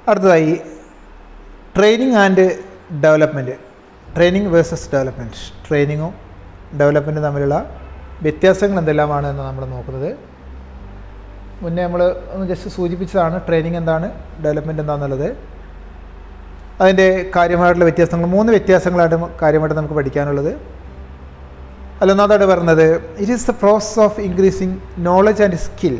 അടുത്തതായി training and development training versus development ട്രെയിനിങ്ങും ഡെവലപ്മെൻറ്റും തമ്മിലുള്ള വ്യത്യാസങ്ങൾ എന്തെല്ലാമാണ് എന്ന് നമ്മൾ നോക്കുന്നത് മുന്നേ നമ്മൾ ഒന്ന് ജസ്റ്റ് സൂചിപ്പിച്ചതാണ് ട്രെയിനിങ് എന്താണ് ഡെവലപ്മെൻറ്റ് എന്താണെന്നുള്ളത് അതിൻ്റെ കാര്യമായിട്ടുള്ള വ്യത്യാസങ്ങൾ മൂന്ന് വ്യത്യാസങ്ങളായിട്ട് കാര്യമായിട്ട് നമുക്ക് പഠിക്കാനുള്ളത് അതിലൊന്നാമതായിട്ട് പറഞ്ഞത് it is the process of increasing knowledge and skill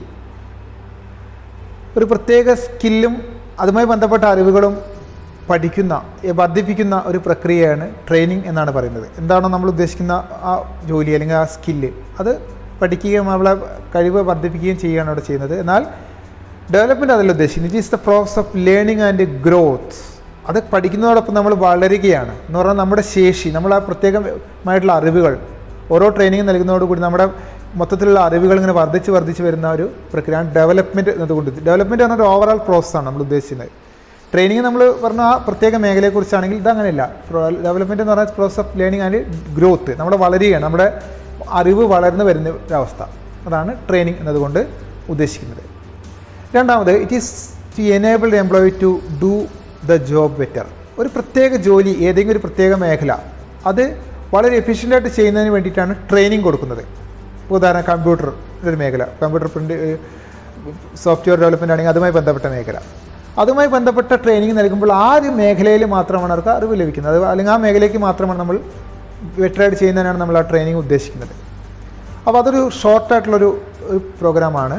ഒരു പ്രത്യേക സ്കില്ലും അതുമായി ബന്ധപ്പെട്ട അറിവുകളും പഠിക്കുന്ന ഏ, വർദ്ധിപ്പിക്കുന്ന ഒരു പ്രക്രിയയാണ് ട്രെയിനിങ് എന്നാണ് പറയുന്നത് എന്താണോ നമ്മൾ ഉദ്ദേശിക്കുന്ന ആ ജോലി അല്ലെങ്കിൽ ആ സ്കില്ല് അത് പഠിക്കുകയും നമ്മളെ കഴിവ് വർദ്ധിപ്പിക്കുകയും ചെയ്യുകയാണ് അവിടെ ചെയ്യുന്നത് എന്നാൽ ഡെവലപ്മെൻറ്റ് അതല്ല ഉദ്ദേശിക്കുന്നത് it is the process of learning and growth അത് പഠിക്കുന്നതോടൊപ്പം നമ്മൾ വളരുകയാണ് എന്ന് പറഞ്ഞാൽ നമ്മുടെ ശേഷി നമ്മൾ ആ പ്രത്യേകമായിട്ടുള്ള അറിവുകൾ ഓരോ ട്രെയിനിങ് നൽകുന്നതോടുകൂടി നമ്മുടെ മൊത്തത്തിലുള്ള അറിവുകൾ ഇങ്ങനെ വർദ്ധിച്ച് വർദ്ധിച്ച് വരുന്ന ഒരു പ്രക്രിയയാണ് ഡെവലപ്മെൻറ്റ് എന്നതുകൊണ്ട് ഡെവലപ്മെൻറ്റ് പറഞ്ഞ ഒരു ഓവറോൾ പ്രോസസ്സാണ് നമ്മൾ ഉദ്ദേശിക്കുന്നത് ട്രെയിനിങ് നമ്മൾ പറഞ്ഞ ആ പ്രത്യേക മേഖലയെക്കുറിച്ചാണെങ്കിൽ ഇതങ്ങനെയല്ല ഡെവലപ്മെൻറ്റ് എന്ന് പറഞ്ഞാൽ process of learning and growth നമ്മൾ വളരുകയാണ് നമ്മുടെ അറിവ് വളർന്നു വരുന്ന ഒരവസ്ഥ അതാണ് ട്രെയിനിങ് എന്നതുകൊണ്ട് ഉദ്ദേശിക്കുന്നത് രണ്ടാമത് it is to enable the employee to do the job better ഒരു പ്രത്യേക ജോലി ഏതെങ്കിലും ഒരു പ്രത്യേക മേഖല അത് വളരെ എഫിഷ്യൻ്റായിട്ട് ചെയ്യുന്നതിന് വേണ്ടിയിട്ടാണ് ട്രെയിനിങ് കൊടുക്കുന്നത് ഇപ്പോൾ ഉദാഹരണം കമ്പ്യൂട്ടർ ഒരു മേഖല കമ്പ്യൂട്ടർ പ്രിൻ്റ് സോഫ്റ്റ്വെയർ ഡെവലപ്മെൻ്റ് ആണെങ്കിൽ അതുമായി ബന്ധപ്പെട്ട മേഖല അതുമായി ബന്ധപ്പെട്ട ട്രെയിനിങ് നൽകുമ്പോൾ ആ ഒരു മേഖലയിൽ മാത്രമാണ് അവർക്ക് അറിവ് ലഭിക്കുന്നത് അത് അല്ലെങ്കിൽ ആ മേഖലയ്ക്ക് മാത്രമാണ് നമ്മൾ വെറ്ററായിട്ട് ചെയ്യുന്നതിനാണ് നമ്മൾ ആ ട്രെയിനിങ് ഉദ്ദേശിക്കുന്നത് അപ്പോൾ അതൊരു ഷോർട്ടായിട്ടുള്ളൊരു ഒരു പ്രോഗ്രാമാണ്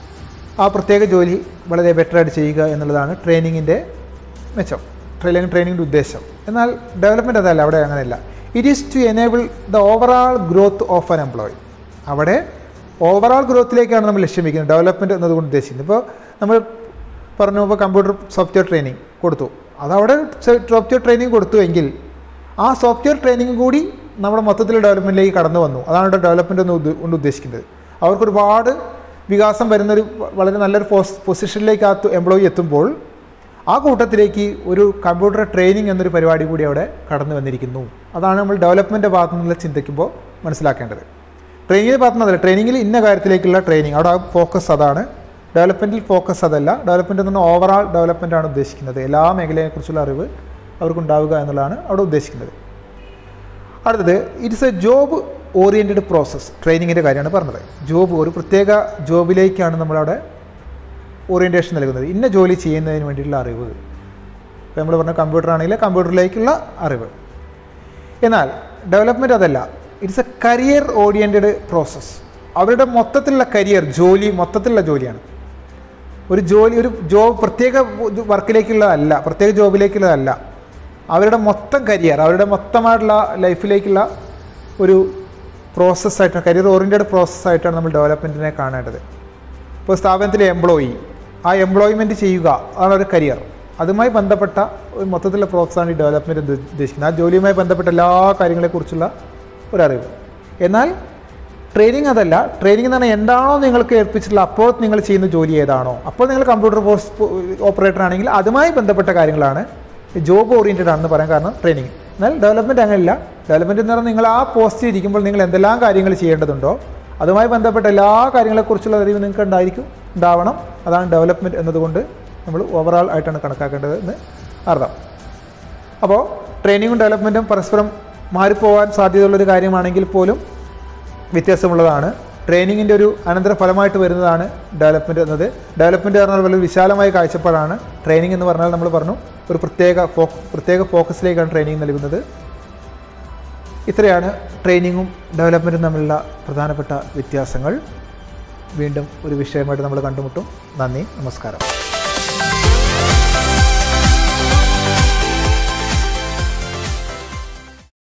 ആ പ്രത്യേക ജോലി വളരെ ബെറ്ററായിട്ട് ചെയ്യുക എന്നുള്ളതാണ് ട്രെയിനിങ്ങിൻ്റെ മെച്ചം ട്രെയിനിങ് ട്രെയിനിങ്ങിൻ്റെ ഉദ്ദേശം എന്നാൽ ഡെവലപ്മെൻറ്റ് അതല്ല അവിടെ അങ്ങനെയല്ല it is to enable the overall growth of an employee അവിടെ ഓവറാൾ ഗ്രോത്തിലേക്കാണ് നമ്മൾ ലക്ഷ്യം വയ്ക്കുന്നത് ഡെവലപ്മെൻറ്റ് എന്നതുകൊണ്ട് ഉദ്ദേശിക്കുന്നത് ഇപ്പോൾ നമ്മൾ പറഞ്ഞു ഇപ്പോൾ കമ്പ്യൂട്ടർ സോഫ്റ്റ്വെയർ ട്രെയിനിങ് കൊടുത്തു അതവിടെ സോഫ്റ്റ്വെയർ ട്രെയിനിങ് കൊടുത്തു എങ്കിൽ ആ സോഫ്റ്റ്വെയർ ട്രെയിനിങ് കൂടി നമ്മുടെ മൊത്തത്തിൽ ഡെവലപ്മെൻറ്റിലേക്ക് കടന്നു വന്നു അതാണ് ഇവിടെ ഡെവലപ്മെൻറ്റ് എന്ന് ഉദ്ദ- കൊണ്ട് ഉദ്ദേശിക്കുന്നത് അവർക്ക് ഒരുപാട് വികാസം വരുന്നൊരു വളരെ നല്ലൊരു പോസ് പൊസിഷനിലേക്ക് ആ എംപ്ലോയി എത്തുമ്പോൾ ആ കൂട്ടത്തിലേക്ക് ഒരു കമ്പ്യൂട്ടർ ട്രെയിനിങ് എന്നൊരു പരിപാടി കൂടി അവിടെ കടന്നു വന്നിരിക്കുന്നു അതാണ് നമ്മൾ ഡെവലപ്മെൻറ്റ് ഭാഗത്തു നിന്നുള്ള ചിന്തിക്കുമ്പോൾ മനസ്സിലാക്കേണ്ടത് ട്രെയിനിങ്ങിൻ്റെ ഭാഗത്തു നിന്നല്ല ട്രെയിനിങ്ങിൽ ഇന്ന കാര്യത്തിലേക്കുള്ള ട്രെയിനിങ് അവിടെ ഫോക്കസ് അതാണ് ഡെവലപ്മെൻറ്റിൽ ഫോക്കസ് അതല്ല ഡെവലപ്മെൻറ്റ് എന്ന് പറഞ്ഞാൽ ഓവറാൾ ഡെവലപ്മെൻ്റ് ആണ് ഉദ്ദേശിക്കുന്നത് എല്ലാ മേഖലയെക്കുറിച്ചുള്ള അറിവ് അവർക്കുണ്ടാവുക എന്നുള്ളതാണ് അവിടെ ഉദ്ദേശിക്കുന്നത് അടുത്തത് it's a job oriented process ട്രെയിനിങ്ങിൻ്റെ കാര്യമാണ് പറഞ്ഞത് ജോബ് ഒരു പ്രത്യേക ജോബിലേക്കാണ് നമ്മളവിടെ ഓറിയൻറ്റേഷൻ നൽകുന്നത് ഇന്ന ജോലി ചെയ്യുന്നതിന് വേണ്ടിയിട്ടുള്ള അറിവ് ഇപ്പോൾ നമ്മൾ പറഞ്ഞ കമ്പ്യൂട്ടർ ആണെങ്കിൽ കമ്പ്യൂട്ടറിലേക്കുള്ള അറിവ് എന്നാൽ ഡെവലപ്മെൻറ്റ് അതല്ല it's a career oriented process അവരുടെ മൊത്തത്തിലുള്ള കരിയർ ജോലി മൊത്തത്തിലുള്ള ജോലിയാണ് ഒരു ജോലി ഒരു ജോബ് പ്രത്യേക വർക്കിലേക്കുള്ളതല്ല പ്രത്യേക ജോബിലേക്കുള്ളതല്ല അവരുടെ മൊത്തം കരിയർ അവരുടെ മൊത്തമായിട്ടുള്ള ലൈഫിലേക്കുള്ള ഒരു പ്രോസസ്സായിട്ടാണ് കരിയർ ഓറിയൻറ്റഡ് പ്രോസസ്സായിട്ടാണ് നമ്മൾ ഡെവലപ്മെൻറ്റിനെ കാണേണ്ടത് ഇപ്പോൾ സ്ഥാപനത്തിലെ എംപ്ലോയി ആ എംപ്ലോയ്മെൻറ്റ് ചെയ്യുക അതാണ് ഒരു കരിയർ അതുമായി ബന്ധപ്പെട്ട ഒരു മൊത്തത്തിലുള്ള പ്രോസസ്സാണ് ഈ ഡെവലപ്മെൻറ്റ് എന്ന് ഉദ്ദേശിക്കുന്നത് ആ ജോലിയുമായി ബന്ധപ്പെട്ട എല്ലാ കാര്യങ്ങളെക്കുറിച്ചുള്ള ഒരറിവ് എന്നാൽ ട്രെയിനിങ് അതല്ല ട്രെയിനിങ് എന്ന് പറഞ്ഞാൽ എന്താണോ നിങ്ങൾക്ക് ഏൽപ്പിച്ചിട്ടുള്ള അപ്പോൾ നിങ്ങൾ ചെയ്യുന്ന ജോലി ഏതാണോ അപ്പോൾ നിങ്ങൾ കമ്പ്യൂട്ടർ പോസ്റ്റ് ഓപ്പറേറ്റർ ആണെങ്കിൽ അതുമായി ബന്ധപ്പെട്ട കാര്യങ്ങളാണ് ജോബ് ഓറിയൻറ്റഡ് ആണെന്ന് പറയാൻ കാരണം ട്രെയിനിങ് എന്നാൽ ഡെവലപ്മെൻറ്റ് അങ്ങനെയല്ല ഡെവലപ്മെൻറ്റ് എന്ന് പറഞ്ഞാൽ നിങ്ങൾ ആ പോസ്റ്റിൽ ഇരിക്കുമ്പോൾ നിങ്ങൾ എന്തെല്ലാം കാര്യങ്ങൾ ചെയ്യേണ്ടതുണ്ടോ അതുമായി ബന്ധപ്പെട്ട എല്ലാ കാര്യങ്ങളെക്കുറിച്ചുള്ള അറിവ് നിങ്ങൾക്ക് ഉണ്ടായിരിക്കും ഉണ്ടാവണം അതാണ് ഡെവലപ്മെൻറ്റ് എന്നതുകൊണ്ട് നമ്മൾ ഓവറാൾ ആയിട്ടാണ് കണക്കാക്കേണ്ടത് എന്ന് അർത്ഥം അപ്പോൾ ട്രെയിനിങ്ങും ഡെവലപ്മെൻറ്റും പരസ്പരം മാറിപ്പോകാൻ സാധ്യതയുള്ളൊരു കാര്യമാണെങ്കിൽ പോലും വ്യത്യാസമുള്ളതാണ് ട്രെയിനിങ്ങിൻ്റെ ഒരു അനന്തരഫലമായിട്ട് വരുന്നതാണ് ഡെവലപ്മെൻറ്റ് എന്നത് ഡെവലപ്മെൻറ്റ് പറഞ്ഞാൽ വളരെ വിശാലമായ കാഴ്ചപ്പാടാണ് ട്രെയിനിങ് എന്ന് പറഞ്ഞാൽ നമ്മൾ പറഞ്ഞു ഒരു പ്രത്യേക ഫോ പ്രത്യേക ഫോക്കസിലേക്കാണ് ട്രെയിനിങ് നൽകുന്നത് ഇത്രയാണ് ട്രെയിനിങ്ങും ഡെവലപ്മെൻറ്റും തമ്മിലുള്ള പ്രധാനപ്പെട്ട വ്യത്യാസങ്ങൾ വീണ്ടും ഒരു വിഷയമായിട്ട് നമ്മൾ കണ്ടുമുട്ടും നന്ദി നമസ്കാരം